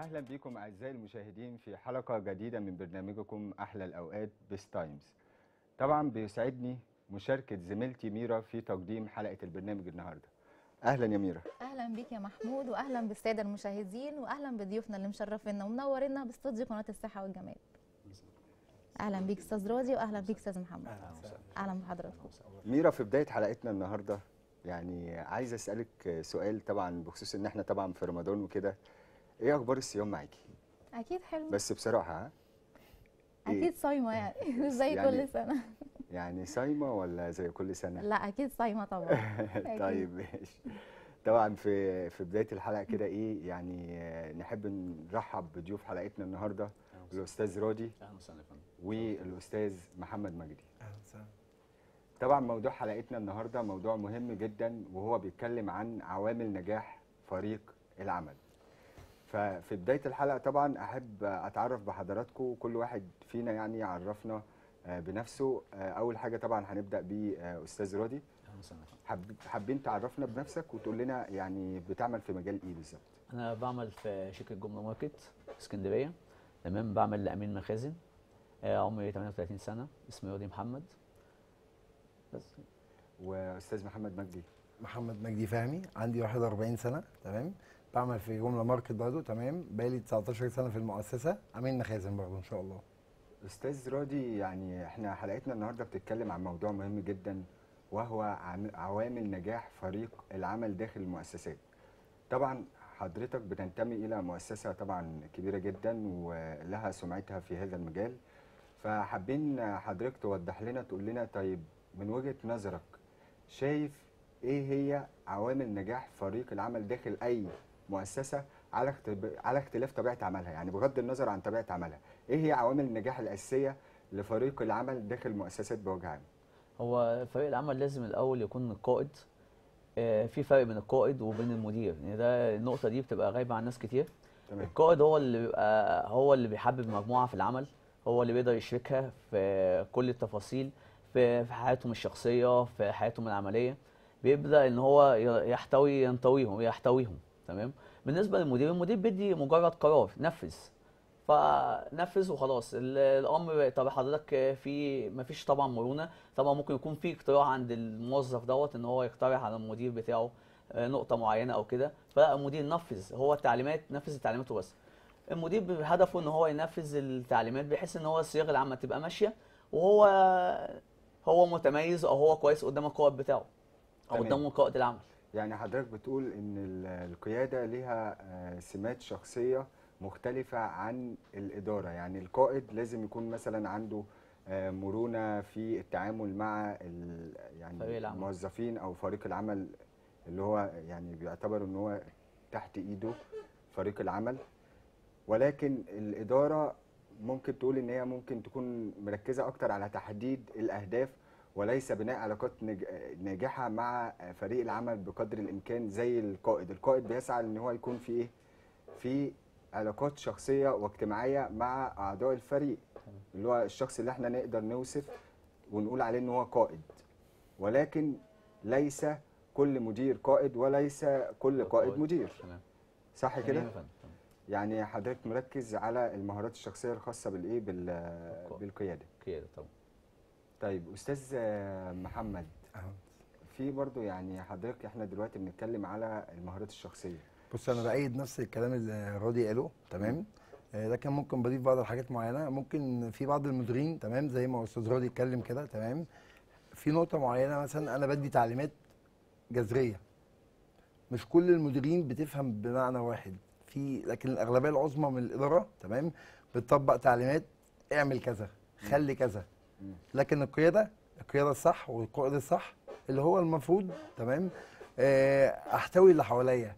اهلا بكم اعزائي المشاهدين في حلقه جديده من برنامجكم احلى الاوقات بيست تايمز طبعا بيسعدني مشاركه زميلتي ميرا في تقديم حلقه البرنامج النهارده اهلا يا ميرا اهلا بيك يا محمود واهلا بالساده المشاهدين واهلا بضيوفنا اللي مشرفينا ومنورينا باستوديو قناه الصحه والجمال اهلا بيك استاذ راضي واهلا بيك استاذ محمد اهلا بحضراتكم ميرا في بدايه حلقتنا النهارده يعني عايز اسالك سؤال طبعا بخصوص ان احنا طبعا في رمضان وكده ايه اخبار الصيام معاكي اكيد حلو بس بصراحه ها إيه؟ اكيد صايمه يعني مش زي يعني- كل سنه يعني صايمه ولا زي كل سنه لا اكيد صايمه طبعا أكيد. طيب ماشي طبعا في في بدايه الحلقه كده ايه يعني آه، نحب نرحب بضيوف حلقتنا النهارده الاستاذ راضي اهلا وسهلا يا فندم والاستاذ محمد مجدي اهلا وسهلا طبعا موضوع حلقتنا النهارده موضوع مهم جدا وهو بيتكلم عن عوامل نجاح فريق العمل ففي بدايه الحلقه طبعا احب اتعرف بحضراتكم كل واحد فينا يعني يعرفنا آه، بنفسه آه، اول حاجه طبعا هنبدا باستاذ راضي اهلا وسهلا يا فندم حب حابين تعرفنا بنفسك وتقول لنا يعني بتعمل في مجال ايه بالظبط انا بعمل في شركه جمله ماركت في اسكندريه تمام بعمل لامين مخازن آه، عمري 38 سنه اسمي راضي محمد بس واستاذ محمد مجدي محمد مجدي فهمي عندي 41 سنه تمام بعمل في جمله ماركت برضه تمام بقالي 19 سنه في المؤسسه عاملين مخازن برضه ان شاء الله استاذ راضي يعني احنا حلقتنا النهارده بتتكلم عن موضوع مهم جدا وهو عم- عوامل نجاح فريق العمل داخل المؤسسات طبعا حضرتك بتنتمي الى مؤسسه طبعا كبيره جدا ولها سمعتها في هذا المجال فحابين حضرتك توضح لنا تقول لنا طيب من وجهه نظرك شايف ايه هي عوامل نجاح فريق العمل داخل اي مؤسسه على اختب- على اختلاف طبيعه عملها يعني بغض النظر عن طبيعه عملها ايه هي عوامل النجاح الاساسيه لفريق العمل داخل المؤسسات بوجه عام هو فريق العمل لازم الاول يكون القائد آه، في فرق بين القائد وبين المدير يعني ده النقطه دي بتبقى غايبه عن ناس كتير تمام القائد هو اللي بيبقى هو اللي بيحبب مجموعه في العمل هو اللي بيقدر يشركها في كل التفاصيل في في حياتهم الشخصيه في حياتهم العمليه بيبدا ان هو ي- يحتوي ينطويهم يحتويهم تمام بالنسبه للمدير المدير بيدي مجرد قرار نفذ فنفذ وخلاص ال- الامر طب حضرتك في ما فيش طبعا مرونه طبعا ممكن يكون في اقتراح عند الموظف دوت ان هو يقترح على المدير بتاعه آه، نقطه معينه او كده فلا المدير نفذ هو التعليمات نفذ التعليمات وبس المدير بهدفه ان هو ينفذ التعليمات بحيث ان هو الصياغه العامه تبقى ماشيه وهو هو متميز او هو كويس قدام القائد بتاعه او تمام. قدام قائد العمل يعني حضرتك بتقول ان ال- القياده ليها آه، سمات شخصيه مختلفه عن الاداره يعني القائد لازم يكون مثلا عنده آه، مرونه في التعامل مع ال- يعني فريق العمل. الموظفين او فريق العمل اللي هو يعني بيعتبر ان هو تحت ايده فريق العمل ولكن الاداره ممكن تقول ان هي ممكن تكون مركزه اكتر على تحديد الاهداف وليس بناء علاقات نج- ناجحه مع فريق العمل بقدر الامكان زي القائد، القائد بيسعى ان هو يكون في ايه؟ في علاقات شخصيه واجتماعيه مع اعضاء الفريق اللي هو الشخص اللي احنا نقدر نوصف ونقول عليه ان هو قائد ولكن ليس كل مدير قائد وليس كل قائد مدير تمام صح كده؟ تمام يا فندم، تمام. يعني حضرتك مركز على المهارات الشخصيه الخاصه بالايه بال بالقائد. بالقياده كده طبعا طيب استاذ آه، محمد أهو. في برضو يعني حضرتك احنا دلوقتي بنتكلم على المهارات الشخصيه بص انا بايد نفس الكلام اللي راضي قاله تمام آه، لكن ممكن بضيف بعض الحاجات معينه ممكن في بعض المديرين تمام زي ما استاذ راضي اتكلم كده تمام في نقطه معينه مثلا انا بدي تعليمات جذريه مش كل المديرين بتفهم بمعنى واحد في لكن الاغلبيه العظمى من الاداره تمام بتطبق تعليمات اعمل كذا خلي كذا مم. لكن القياده القياده الصح والقائد الصح اللي هو المفروض تمام آه، احتوي اللي حواليا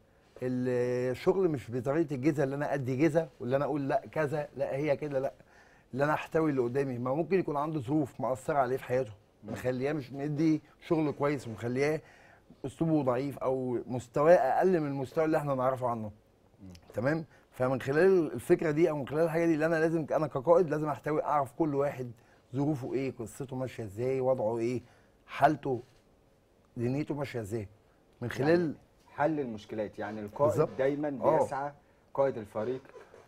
الشغل مش بطريقه الجزء اللي انا ادي جزء واللي انا اقول لا كذا لا هي كده لا اللي انا احتوي اللي قدامي ما ممكن يكون عنده ظروف مأثره عليه في حياته مخلياه مش مدي شغل كويس ومخلياه اسلوبه ضعيف او مستواه اقل من المستوى اللي احنا نعرفه عنه تمام فمن خلال الفكره دي او من خلال الحاجه دي اللي انا لازم انا كقائد لازم احتوي اعرف كل واحد ظروفه ايه قصته ماشيه ازاي وضعه ايه حالته دنيته ماشيه ازاي من خلال حل المشكلات يعني القائد بالظبط. دايما آه. بيسعى قائد الفريق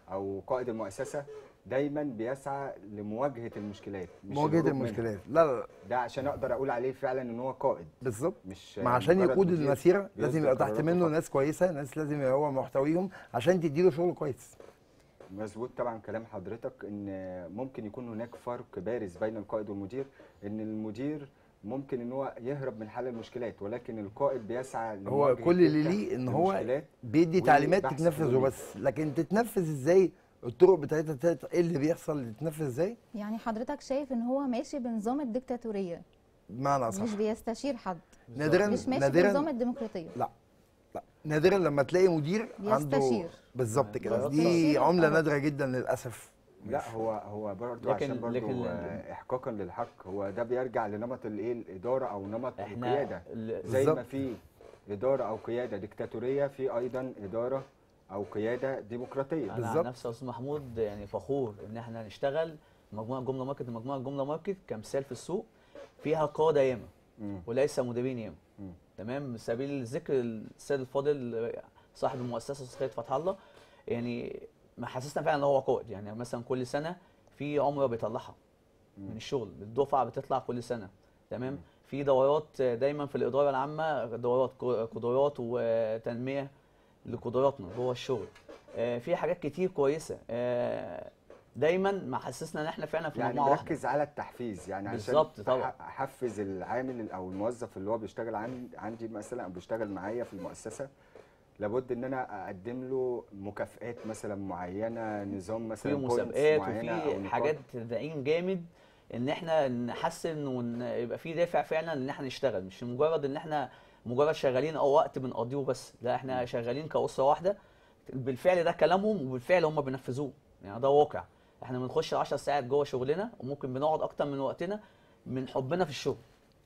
او قائد المؤسسه دايما بيسعى لمواجهه المشكلات مش مواجهه الهروب منها. المشكلات لا لا لا، ده عشان اقدر اقول عليه فعلا ان هو قائد بالظبط مش ما عشان مجرد يقود مدير المسيره لازم بيصدر يبقى تحت قراراته منه فقط. ناس كويسه ناس لازم يبقى هو محتويهم عشان تديله شغل كويس مظبوط طبعا كلام حضرتك ان ممكن يكون هناك فرق بارز بين القائد والمدير ان المدير ممكن ان هو يهرب من حل المشكلات ولكن القائد بيسعى هو لمواجهة كل اللي تلك ليه ان هو المشكلات بيدي تعليمات وبحث تتنفذ حلول. وبس لكن تتنفذ ازاي الطرق بتاعتها تت- ايه اللي بيحصل تتنفذ ازاي يعني حضرتك شايف ان هو ماشي بنظام الديكتاتوريه بمعنى مش اصح بيستشير حد نادرا مش ماشي نادرا بنظام الديمقراطيه لا لا نادرا لما تلاقي مدير عنده بيستشير. بالظبط كده بيستشير دي عمله الطرف. نادره جدا للاسف لا هو هو برضه لكن- عشان برضه لكن- آه، احقاقا للحق هو ده بيرجع لنمط الايه الاداره او نمط احنا القياده ال- زي ما بالظبط. في اداره او قياده ديكتاتوريه في ايضا اداره او قياده ديمقراطيه انا عن بالظبط. نفسي يا استاذ محمود يعني فخور ان احنا نشتغل مجموعه جمله ماركت مجموعه جمله ماركت كمثال في السوق فيها قاده ياما مم. وليس مديرين ياما مم. تمام سبيل الذكر السيد الفاضل صاحب المؤسسه استاذ خالد فتح الله يعني محسسنا فعلا ان هو قائد يعني مثلا كل سنه في عمره بيطلعها من الشغل الدفعه بتطلع كل سنه تمام في دورات دايما في الاداره العامه دورات قدرات وتنميه لقدراتنا جوه الشغل آه، في حاجات كتير كويسه آه، دايما محسسنا ان احنا فعلا في يعني مجموعه واحده مركز على التحفيز يعني عشان بالظبط طبعا. أح- احفز العامل او الموظف اللي هو بيشتغل عن- عندي مثلا او بيشتغل معايا في المؤسسه لابد ان انا اقدم له مكافئات مثلا معينه نظام في مثلا points مسابقات معينة أو وفي نقاط. حاجات تدعيم جامد ان احنا نحسن ويبقى في دافع فعلا ان احنا نشتغل مش مجرد ان احنا مجرد شغالين او وقت بنقضيه بس لا احنا شغالين كاسره واحده بالفعل ده كلامهم وبالفعل هم بينفذوه يعني ده واقع احنا بنخش 10 ساعات جوه شغلنا وممكن بنقعد اكتر من وقتنا من حبنا في الشغل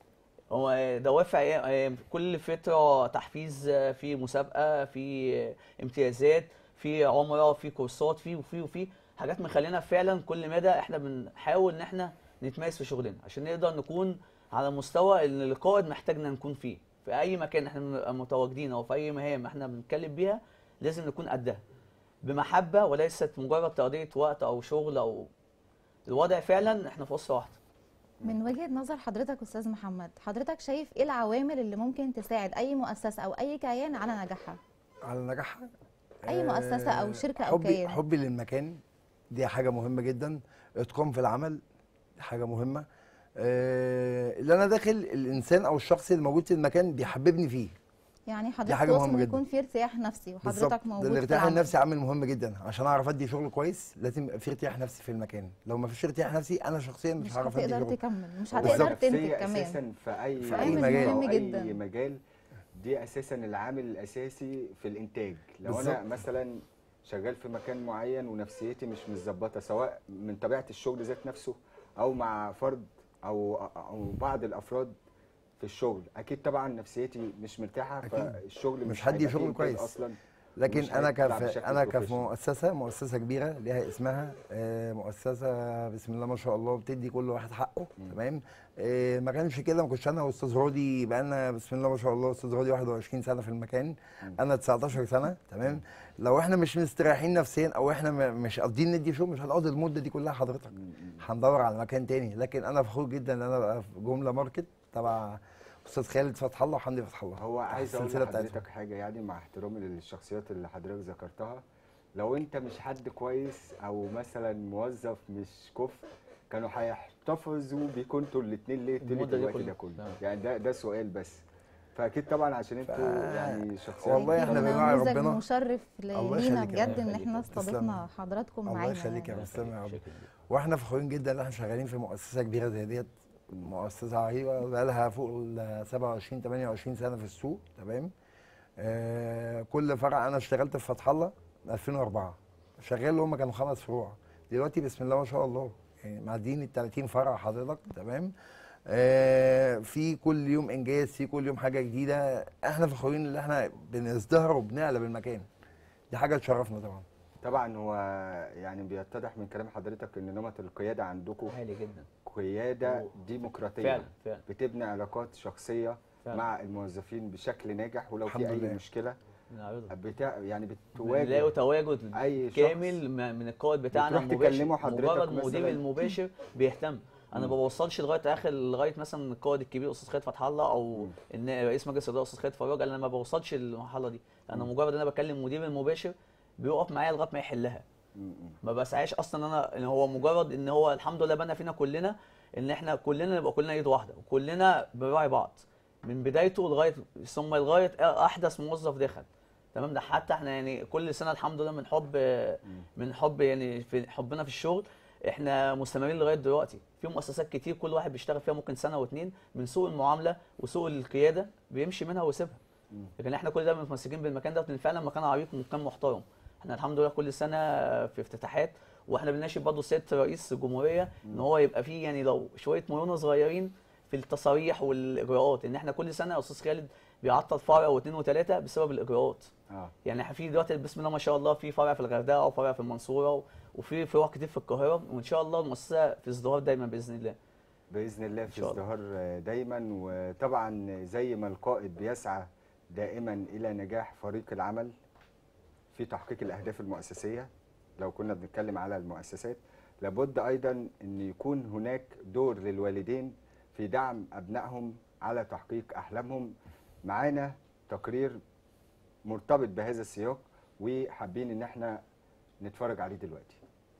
هو دوافع ايه إيه، كل فتره تحفيز آه، في مسابقه في آه، امتيازات في عمره في كورسات في وفي وفي حاجات مخلينا فعلا كل مدى احنا بنحاول ان احنا نتميز في شغلنا عشان نقدر نكون على مستوى اللي القائد محتاجنا نكون فيه في اي مكان احنا بنبقى متواجدين او في اي مهام احنا بنتكلم بيها لازم نكون قدها بمحبه وليست مجرد تقضيه وقت او شغل او الوضع فعلا احنا في اسره واحده من وجهة نظر حضرتك أستاذ محمد حضرتك شايف إيه العوامل اللي ممكن تساعد أي مؤسسة أو أي كيان على نجاحها؟ على نجاحها أي مؤسسة أو آه، شركة أو حبي كيان. حبي للمكان دي حاجه مهمه جدا اتقان في العمل دي حاجه مهمه آه، اللي انا داخل الانسان او الشخص اللي موجود في المكان بيحببني فيه يعني حضرتك حاجة تقصد مهمة إن جدا. يكون في ارتياح نفسي بالظبط وحضرتك ده موجود في الارتياح العمل. النفسي عامل مهم جدا عشان اعرف ادي شغل كويس لازم يبقى في ارتياح نفسي في المكان لو ما فيش ارتياح نفسي انا شخصيا مش مش هعرف ادي هتقدر شغل تكمل مش بالظبط. هتقدر تنتج النفسية كمان اساسا في اي في أي عمل مجال. أو مهم اي جدا. مجال دي اساسا العامل الاساسي في الانتاج لو انا بالظبط. مثلا شغال في مكان معين ونفسيتي مش متظبطه سواء من طبيعه الشغل ذات نفسه او مع فرد او او بعض الافراد في الشغل اكيد طبعا نفسيتي مش مرتاحه أكيد. فالشغل مش مش هدي هيبقى فيه شغل إنتاج كويس. اصلا لكن مش انا هيطلع كف بشكل انا professional. كمؤسسه مؤسسه كبيره ليها اسمها آه، مؤسسه بسم الله ما شاء الله بتدي كل واحد حقه تمام آه، ما كانش كده ما كنتش انا واستاذ رودي بقالنا بسم الله ما شاء الله استاذ رودي 21 سنه في المكان انا 19 سنه تمام لو احنا مش مستريحين نفسيا او احنا م- مش قاصدين ندي شغل مش هنقضي المده دي كلها حضرتك هندور على مكان تاني لكن انا فخور جدا ان انا ابقى في جمله ماركت تبع استاذ خالد فتح الله وحمدي فتح الله هو عايز اقول السلسلة بتاعتهم. لحضرتك حاجه يعني مع احترامي للشخصيات اللي حضرتك ذكرتها لو انت مش حد كويس او مثلا موظف مش كفء كانوا هيحتفظوا بيكم انتوا الاثنين ليه طول المدة دي الوقت كلها. ده كله تمام. يعني ده ده سؤال بس فاكيد طبعا عشان انتوا ف- يعني شخصيات والله أكيد احنا ده بنراعي نموذج ربنا. مشرف الله لينا يخليك يا بجد رب. ان احنا تسلم. استضفنا حضراتكم الله معانا يخليك يا يعني. رب. تسلم يا رب. شكراً. واحنا فخورين جدا ان احنا شغالين في مؤسسه كبيره زي ديت مؤسسه عريضه بقى لها فوق ال 27 28 سنه في السوق تمام آه كل فرع انا اشتغلت في فتح الله من 2004 شغال هم كانوا خمس فروع دلوقتي بسم الله ما شاء الله يعني معديين ال 30 فرع حضرتك تمام آه في كل يوم انجاز في كل يوم حاجه جديده احنا فخورين ان احنا بنزدهر وبنعلى بالمكان دي حاجه تشرفنا طبعا طبعا هو يعني بيتضح من كلام حضرتك ان نمط القياده عندكم عالي جدا قياده ديمقراطيه فعلا فعلا بتبني علاقات شخصيه فعلا. مع الموظفين بشكل ناجح ولو الحمد في اي لله. مشكله بنعرضها. بتاع يعني بنلاقي بتواجه تواجد أي شخص كامل م- من القائد بتاعنا بتروح المباشر تكلمه حضرتك مجرد مدير مثلاً؟ المباشر بيهتم انا ما بوصلش لغايه اخر لغايه مثلا القائد الكبير استاذ خالد فتح الله او مم. ان رئيس مجلس الاداره استاذ خالد فراج انا ما بوصلش للمرحله دي انا مم. مجرد ان انا بكلم المدير المباشر بيقف معايا لغايه ما يحلها م- م. ما بسعاش اصلا انا ان هو مجرد ان هو الحمد لله بنى فينا كلنا ان احنا كلنا نبقى كلنا ايد واحده وكلنا بنراعي بعض من بدايته لغايه ثم لغايه احدث موظف دخل تمام ده حتى احنا يعني كل سنه الحمد لله من حب من حب يعني في حبنا في الشغل احنا مستمرين لغايه دلوقتي في مؤسسات كتير كل واحد بيشتغل فيها ممكن سنه واتنين من سوء المعامله وسوء القياده بيمشي منها ويسيبها مم. لكن احنا كل ده متمسكين بالمكان ده لان فعلا مكان عريق ومكان محترم احنا الحمد لله كل سنه في افتتاحات واحنا بنناشد برضه سياده رئيس الجمهوريه ان هو يبقى فيه يعني لو شويه مرونه صغيرين في التصاريح والاجراءات ان احنا كل سنه يا استاذ خالد بيعطل فرع واثنين وثلاثه بسبب الاجراءات اه يعني احنا في دلوقتي بسم الله ما شاء الله في فرع في الغردقه وفرع في المنصوره و- وفي فروع كتير في القاهره وان شاء الله المؤسسه في ازدهار دايما باذن الله باذن الله في شاء الله. ازدهار آه، دايما وطبعا زي ما القائد بيسعى دائما الى نجاح فريق العمل في تحقيق الاهداف المؤسسيه لو كنا بنتكلم على المؤسسات لابد ايضا ان يكون هناك دور للوالدين في دعم ابنائهم على تحقيق احلامهم معانا تقرير مرتبط بهذا السياق وحابين ان احنا نتفرج عليه دلوقتي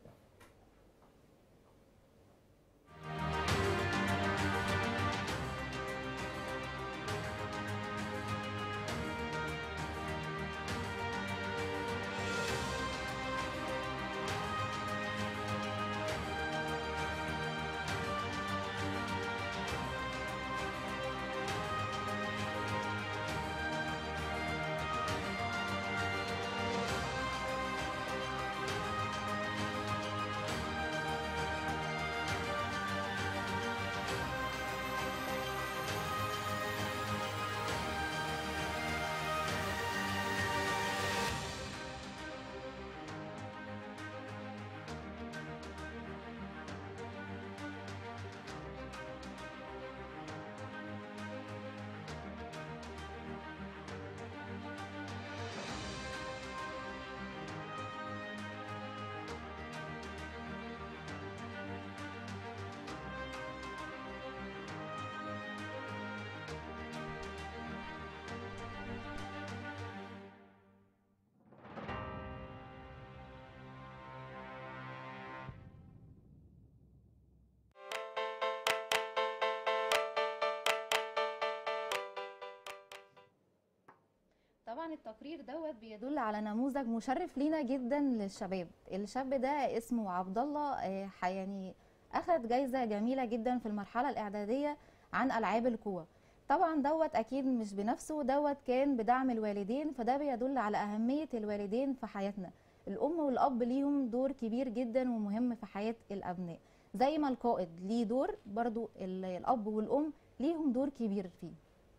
طبعا التقرير دوت بيدل على نموذج مشرف لينا جدا للشباب الشاب ده اسمه عبد الله آه، ح- يعني اخذ جايزه جميله جدا في المرحله الاعداديه عن العاب القوى طبعا دوت اكيد مش بنفسه دوت كان بدعم الوالدين فده بيدل على اهميه الوالدين في حياتنا الام والاب ليهم دور كبير جدا ومهم في حياه الابناء زي ما القائد ليه دور برضو ال- الاب والام ليهم دور كبير فيه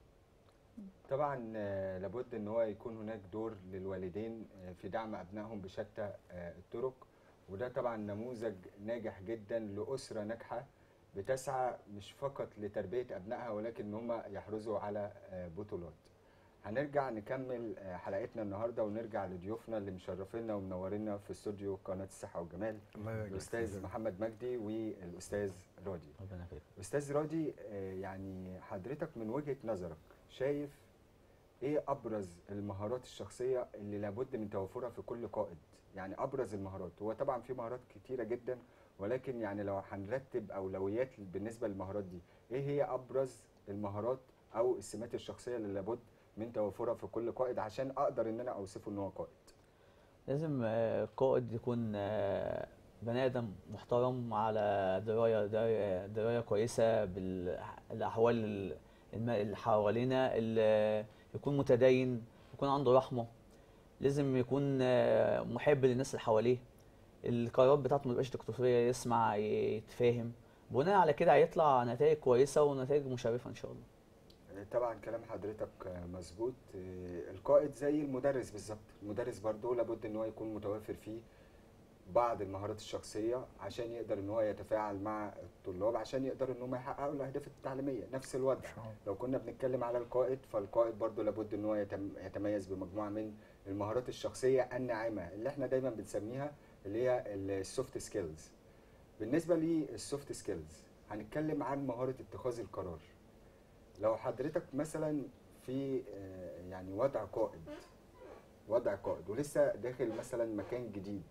طبعا آه، لابد ان هو يكون هناك دور للوالدين آه، في دعم ابنائهم بشتى آه، الطرق وده طبعا نموذج ناجح جدا لاسره ناجحه بتسعى مش فقط لتربيه ابنائها ولكن ان هم يحرزوا على آه، بطولات هنرجع نكمل آه، حلقتنا النهارده ونرجع لضيوفنا اللي مشرفينا ومنورينا في استوديو قناه الصحه والجمال الله يبارك الاستاذ محمد مجدي والاستاذ راضي ربنا يخليك استاذ راضي آه، يعني حضرتك من وجهة نظرك شايف ايه ابرز المهارات الشخصية اللي لابد من توفرها في كل قائد يعني ابرز المهارات هو طبعا في مهارات كتيرة جدا ولكن يعني لو هنرتب اولويات بالنسبة للمهارات دي ايه هي ابرز المهارات او السمات الشخصية اللي لابد من توفرها في كل قائد عشان اقدر ان انا اوصفه ان هو قائد لازم آه، القائد يكون آه، بني ادم محترم على درايه درايه, دراية كويسه بالاحوال ال- الم- اللي حوالينا ال- يكون متدين يكون عنده رحمه لازم يكون آه، محب للناس اللي حواليه القرارات بتاعته ما تبقاش دكتاتوريه يسمع يتفاهم بناء على كده هيطلع نتائج كويسه ونتائج مشرفه ان شاء الله طبعا كلام حضرتك مظبوط القائد زي المدرس بالظبط المدرس برضه لابد ان هو يكون متوافر فيه بعض المهارات الشخصيه عشان يقدر ان هو يتفاعل مع الطلاب عشان يقدر ان هم يحققوا الاهداف التعليميه نفس الوضع لو كنا بنتكلم على القائد فالقائد برضه لابد ان هو يتم- يتميز بمجموعه من المهارات الشخصيه الناعمه اللي احنا دايما بنسميها اللي هي السوفت سكيلز بالنسبه للسوفت سكيلز هنتكلم عن مهاره اتخاذ القرار لو حضرتك مثلا في آه، يعني وضع قائد وضع قائد ولسه داخل مثلا مكان جديد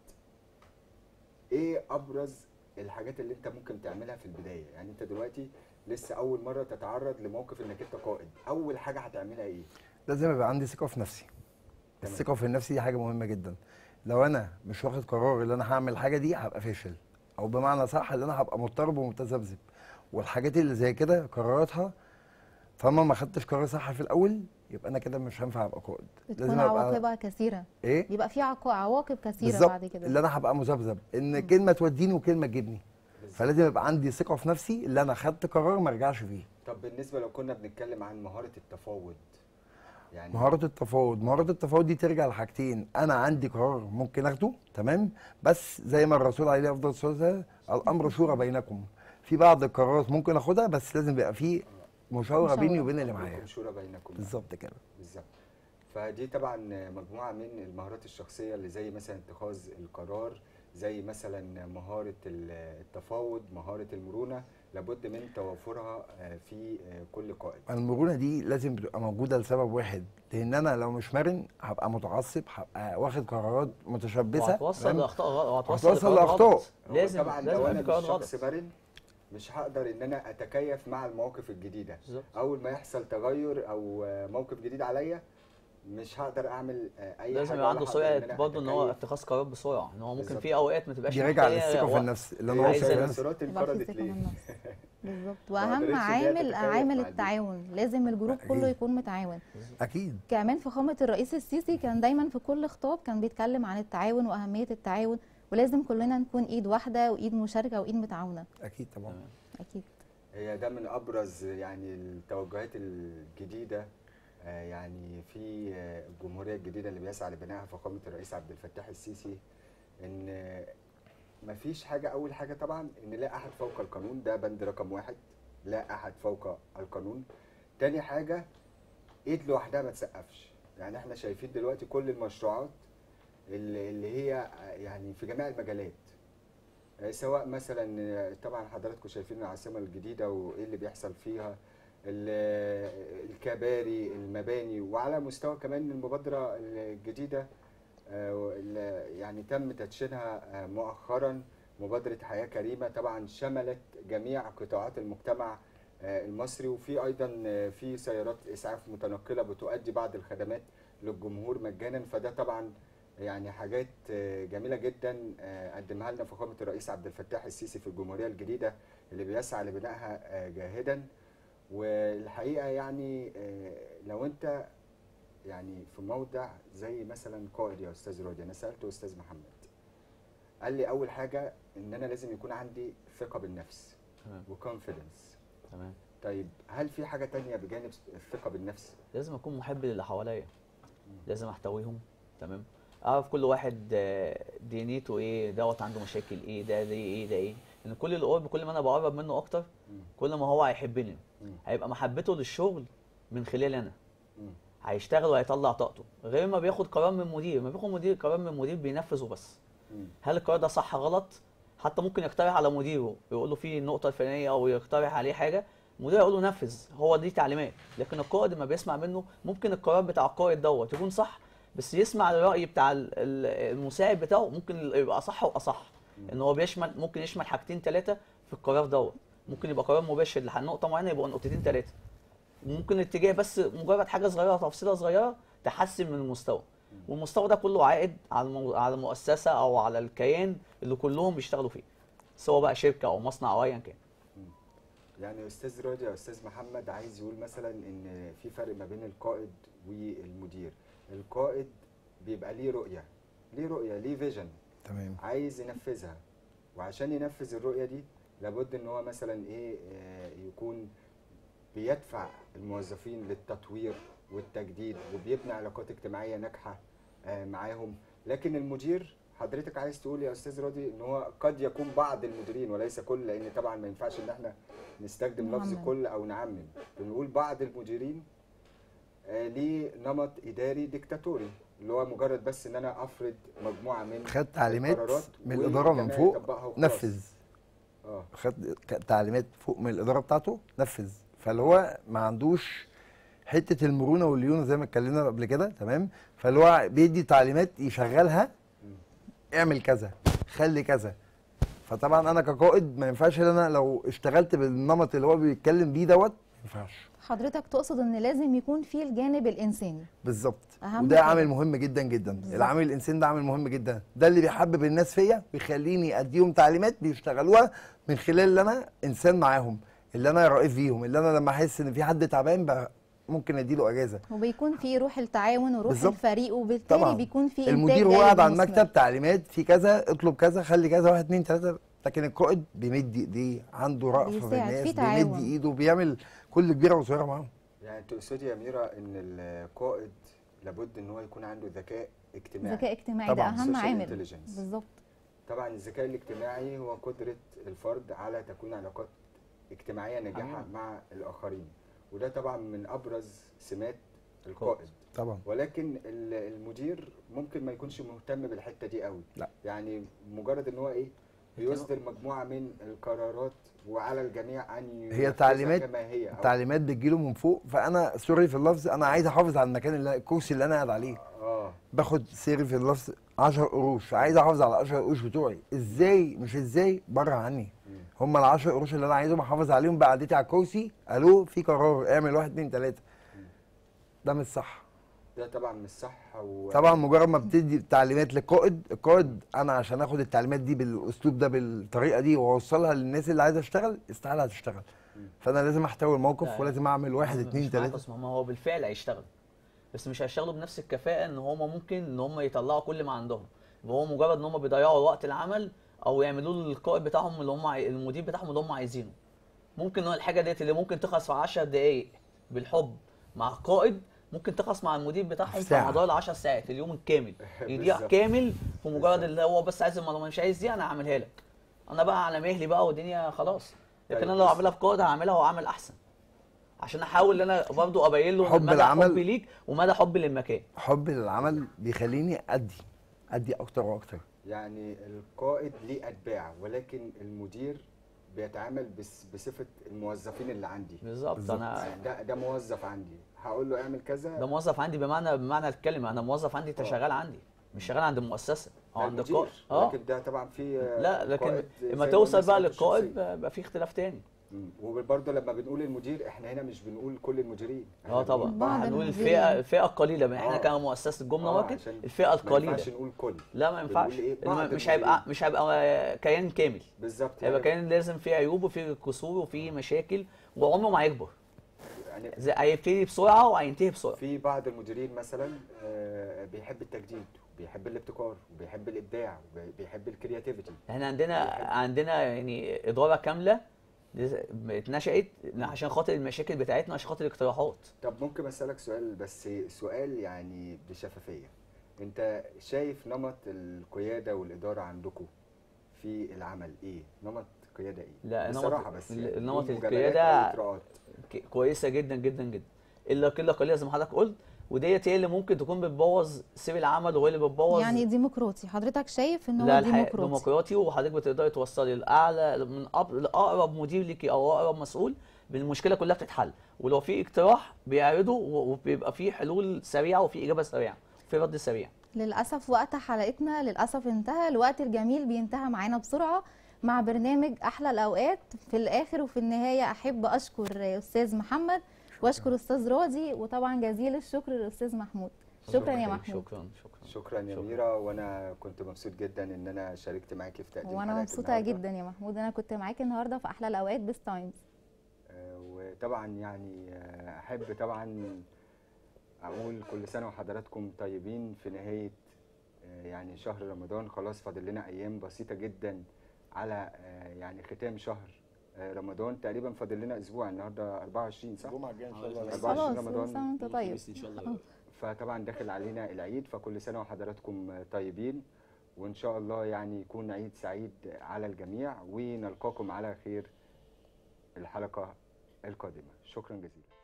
ايه ابرز الحاجات اللي انت ممكن تعملها في البدايه يعني انت دلوقتي لسه اول مره تتعرض لموقف انك انت قائد اول حاجه هتعملها ايه لازم يبقى عندي ثقه في نفسي تمام. الثقه في النفس دي حاجه مهمه جدا لو انا مش واخد قرار ان انا هعمل الحاجه دي هبقى فاشل او بمعنى صح ان انا هبقى مضطرب ومتذبذب والحاجات اللي زي كده قراراتها طالما ما خدتش قرار صح في الاول يبقى انا كده مش هينفع ابقى قائد بتكون عواقبها كثيره ايه بيبقى في عقو- عواقب كثيره بالظبط بعد كده اللي انا هبقى مذبذب ان كلمه توديني وكلمه تجيبني فلازم يبقى عندي ثقه في نفسي اللي انا خدت قرار ما ارجعش فيه طب بالنسبه لو كنا بنتكلم عن مهاره التفاوض يعني مهارة التفاوض مهارة التفاوض دي ترجع لحاجتين انا عندي قرار ممكن اخده تمام بس زي ما الرسول عليه افضل الصلاه والسلام الامر شورى بينكم في بعض القرارات ممكن اخدها بس لازم يبقى في مشاوره مشاورة. بيني وبين اللي معايا عندكم شورى بينكم بالظبط كده بالظبط فدي طبعا مجموعه من المهارات الشخصيه اللي زي مثلا اتخاذ القرار زي مثلا مهاره ال- التفاوض مهاره المرونه لابد من توفرها آه، في آه، كل قائد المرونه دي لازم تبقى موجوده لسبب واحد لان انا لو مش مرن هبقى متعصب هبقى واخد قرارات متشبثه وهتوصل تمام؟ لاخطاء غلط وهتوصل هتوصل لقرارات لأخطاء. غلط. هو لازم طبعا لازم لو يبقى انا في مش قرارات شخص غلط مرن مش هقدر ان انا اتكيف مع المواقف الجديده بالظبط اول ما يحصل تغير او آه، موقف جديد عليا مش هقدر اعمل آه، اي لازم حاجه يبقى عنده ولا هقدر إن سرعه أنا برضه ان هو أتكيف. اتخاذ قرار بسرعه ان هو ممكن بالظبط. في اوقات ما تبقاش دي راجعه محتاجة للثقه في وقت. النفس اللي هي انا عايزة واثق في الناس- نفسي السيارات تبقى في انقرضت ثقة ليه؟ من النفس بالظبط ما واهم قدرتش إن هي عامل تتكيف عامل مع دي. التعاون لازم الجروب كله أكيد. يكون متعاون اكيد كمان فخامه الرئيس السيسي كان دايما في كل خطاب كان بيتكلم عن التعاون واهميه التعاون ولازم كلنا نكون ايد واحده وايد مشاركه وايد متعاونه اكيد طبعا تمام. اكيد هي ده من ابرز يعني التوجهات الجديده آه، يعني في آه، الجمهوريه الجديده اللي بيسعى لبنائها فخامه الرئيس عبد الفتاح السيسي ان آه، مفيش حاجه اول حاجه طبعا ان لا احد فوق القانون ده بند رقم واحد لا احد فوق القانون تاني حاجه ايد لوحدها ما تسقفش يعني احنا شايفين دلوقتي كل المشروعات اللي اللي هي آه، يعني في جميع المجالات آه، سواء مثلا آه، طبعا حضراتكم شايفين العاصمه الجديده وايه اللي بيحصل فيها ال- الكباري المباني وعلى مستوى كمان المبادره الجديده آه، اللي يعني تم تدشينها آه، مؤخرا مبادره حياه كريمه طبعا شملت جميع قطاعات المجتمع آه، المصري وفي ايضا آه، في سيارات اسعاف متنقله بتؤدي بعض الخدمات للجمهور مجانا فده طبعا يعني حاجات آه، جميله جدا آه، قدمها لنا فخامه الرئيس عبد الفتاح السيسي في الجمهوريه الجديده اللي بيسعى لبنائها آه، جاهدا والحقيقه يعني آه، لو انت يعني في موضع زي مثلا قائد يا استاذ راضي انا سالته استاذ محمد قال لي اول حاجه ان انا لازم يكون عندي ثقه بالنفس تمام وكونفيدنس تمام طيب هل في حاجه تانية بجانب الثقه بالنفس لازم اكون محب للي حواليا لازم احتويهم تمام اعرف كل واحد آه، دنيته ايه دوت عنده مشاكل ايه ده ده ايه ده ايه لان كل القرب كل ما انا بقرب منه اكتر مم. كل ما هو هيحبني مم. هيبقى محبته للشغل من خلالي انا مم. هيشتغل وهيطلع طاقته غير ما بياخد قرار من مدير ما بياخد مدير قرار من مدير بينفذ وبس مم. هل القرار ده صح غلط حتى ممكن يقترح على مديره يقول له في النقطه الفلانيه او يقترح عليه حاجه المدير يقول له نفذ هو دي تعليمات لكن القائد لما بيسمع منه ممكن القرار بتاع القائد دوت يكون صح بس يسمع الراي بتاع ال- ال- المساعد بتاعه ممكن يبقى صح واصح ان هو بيشمل ممكن يشمل حاجتين ثلاثه في القرار دوت ممكن يبقى قرار مباشر لنقطه معينه يبقى نقطتين ثلاثه ممكن الاتجاه بس مجرد حاجه صغيره تفصيله صغيره تحسن من المستوى والمستوى ده كله عائد على المو... على المؤسسه او على الكيان اللي كلهم بيشتغلوا فيه سواء بقى شركه او مصنع او ايا كان يعني استاذ راضي يا استاذ محمد عايز يقول مثلا ان في فرق ما بين القائد والمدير القائد بيبقى ليه رؤيه ليه رؤيه ليه فيجن تمام عايز ينفذها وعشان ينفذ الرؤيه دي لابد ان هو مثلا ايه آه، يكون بيدفع الموظفين للتطوير والتجديد وبيبني علاقات اجتماعيه ناجحه آه، معاهم لكن المدير حضرتك عايز تقول يا استاذ راضي ان هو قد يكون بعض المديرين وليس كل لان طبعا ما ينفعش ان احنا نستخدم لفظ نعمم. كل او نعمم بنقول بعض المديرين آه، ليه نمط اداري ديكتاتوري اللي هو مجرد بس ان انا افرض مجموعه من خد تعليمات القرارات من الاداره من والجميع فوق يطبقها وخلاص. نفذ اه خد ك- تعليمات فوق من الاداره بتاعته نفذ فاللي هو ما عندوش حته المرونه والليونه زي ما اتكلمنا قبل كده تمام فاللي هو بيدي تعليمات يشغلها اعمل كذا خلي كذا فطبعا انا كقائد ما ينفعش ان انا لو اشتغلت بالنمط اللي هو بيتكلم بيه دوت ما ينفعش حضرتك تقصد ان لازم يكون في الجانب الانساني بالظبط أهم وده حاجة. عامل مهم جدا جدا بالظبط. العامل الانساني ده عامل مهم جدا ده اللي بيحبب الناس فيا ويخليني اديهم تعليمات بيشتغلوها من خلال اللي انا انسان معاهم اللي انا رئيف فيهم اللي انا لما احس ان في حد تعبان بقى ممكن اديله اجازه وبيكون في روح التعاون وروح بالظبط. الفريق وبالتالي طبعا بيكون في المدير إنتاج هو جانب قاعد على مثمر. المكتب تعليمات في كذا اطلب كذا خلي كذا واحد اتنين تلاته لكن القائد بيمد ايديه عنده رأفه بيساعد، بالناس في بيمد تعاون. ايده بيعمل كل كبيره وصغيره معاهم يعني تقصدي يا ميرا ان القائد لابد ان هو يكون عنده ذكاء اجتماعي ذكاء اجتماعي ده طبعاً. اهم social عامل intelligence. بالظبط طبعا الذكاء الاجتماعي هو قدرة الفرد على تكوين علاقات اجتماعية ناجحة آه. مع الآخرين وده طبعا من أبرز سمات القائد طبعا ولكن ال- المدير ممكن ما يكونش مهتم بالحتة دي قوي لا. يعني مجرد ان هو ايه بيصدر مجموعة من القرارات وعلى الجميع ان هي ينفذها تعليمات- كما هي أو- التعليمات بتجيله من فوق فانا سوري في اللفظ انا عايز احافظ على المكان اللي الكرسي اللي انا قاعد عليه اه باخد سيري في اللفظ 10 قروش عايز احافظ على 10 قروش بتوعي ازاي مش ازاي بره عني مم. هم ال 10 قروش اللي انا عايزهم احافظ عليهم بقعدتي على الكرسي الو في قرار اعمل واحد اتنين تلاته ده مش صح ده طبعا مش صح و... طبعا مجرد ما بتدي تعليمات للقائد القائد انا عشان اخد التعليمات دي بالاسلوب ده بالطريقه دي واوصلها للناس اللي عايزه تشتغل استحاله هتشتغل فانا لازم احتوي الموقف لا، ولازم اعمل واحد مش اتنين معاك تلاته أصل ما هو بالفعل هيشتغل بس مش هيشتغلوا بنفس الكفاءه ان هم ممكن ان هم يطلعوا كل ما عندهم وهو مجرد ان هم بيضيعوا وقت العمل او يعملوا للقائد بتاعهم اللي هم عاي... المدير بتاعهم اللي هم عايزينه ممكن هو الحاجه ديت اللي ممكن تخلص في 10 دقائق بالحب مع القائد ممكن تخلص مع المدير بتاعهم في ساعة. مدار ال 10 ساعات اليوم الكامل يضيع بالظبط. كامل في مجرد اللي هو بس عايز المعلومه مش عايز دي انا هعملها لك انا بقى على مهلي بقى والدنيا خلاص لكن طيب انا لو بس- اعملها في قائد هعملها واعمل احسن عشان احاول ان انا برضه ابين له حب مدى العمل. حبي ليك ومدى حبي للمكان حبي للعمل بيخليني ادي ادي اكتر واكتر يعني القائد ليه اتباع ولكن المدير بيتعامل بس بصفه الموظفين اللي عندي بالظبط بالظبط. انا ده ده موظف عندي هقول له اعمل كذا ده موظف عندي بمعنى بمعنى الكلمه انا موظف عندي انت آه. شغال عندي مش شغال عند المؤسسه او ده عند المدير. القائد اه ولكن ده طبعا في لا لكن قائد زي لما ما توصل قلنا بقى سماته للقائد الشخصية. بقى في اختلاف تاني مم. وبرضه لما بنقول المدير احنا هنا مش بنقول كل المديرين إحنا اه طبعا بنقول بعض هنقول المديرين. الفئه الفئه القليله ما احنا آه. كمؤسسه الجمله آه، ماركت عشان الفئه ما القليله ينفعش نقول كل لا ما ينفعش بنقول إيه؟ الم- بعض مش هيبقى المديرين. مش هيبقى كيان كامل بالظبط هيبقى كيان لازم فيه عيوب وفيه قصور وفيه مشاكل وعمره ما هيكبر يعني زي- هيبتدي بسرعه وهينتهي بسرعه في بعض المديرين مثلا آه، بيحب التجديد وبيحب الابتكار وبيحب الابداع وبيحب الكرياتيفيتي احنا عندنا عندنا يعني اداره كامله اتنشأت عشان خاطر المشاكل بتاعتنا عشان خاطر الاقتراحات طب ممكن اسالك سؤال بس سؤال يعني بشفافيه انت شايف نمط القياده والاداره عندكم في العمل ايه نمط قياده ايه لا، نمط- بصراحه بس يعني ال- نمط بدون مجاملات القيادة أو إطراءات. ك- كويسه جدا جدا جدا الا قله قليله زي ما حضرتك قلت وديت هي اللي ممكن تكون بتبوظ سير العمل وهي اللي بتبوظ يعني ديمقراطي حضرتك شايف ان لا هو الحقيقة ديمقراطي ديمقراطي وحضرتك بتقدري توصلي لاعلى من أب... لاقرب مدير ليكي او اقرب مسؤول المشكله كلها بتتحل ولو في اقتراح بيعرضه و- وبيبقى في حلول سريعه وفي اجابه سريعه في رد سريع للأسف وقت حلقتنا للأسف انتهى الوقت الجميل بينتهى معانا بسرعة مع برنامج أحلى الأوقات في الآخر وفي النهاية أحب أشكر أستاذ محمد وأشكر أستاذ راضي وطبعا جزيل الشكر للأستاذ محمود شكرا يا محمود شكرا شكرا شكرا يا شكراً. ميرا وانا كنت مبسوط جدا ان انا شاركت معاكي في تقديم وأنا حلقة مبسوطة النهاردة. جدا يا محمود أنا كنت معاك النهاردة في أحلى الأوقات بس تايمز آه، وطبعا يعني آه، احب طبعا اقول كل سنه وحضراتكم طيبين في نهايه آه، يعني شهر رمضان خلاص فاضل لنا ايام بسيطه جدا على آه، يعني ختام شهر آه، رمضان تقريبا فاضل لنا اسبوع النهارده 24 صح الجمعه الجايه ان شاء الله 24 خلاص رمضان. كل سنة وأنت طيب ان شاء الله فطبعا داخل علينا العيد فكل سنه وحضراتكم طيبين وان شاء الله يعني يكون عيد سعيد على الجميع ونلقاكم على خير الحلقه القادمه شكرا جزيلا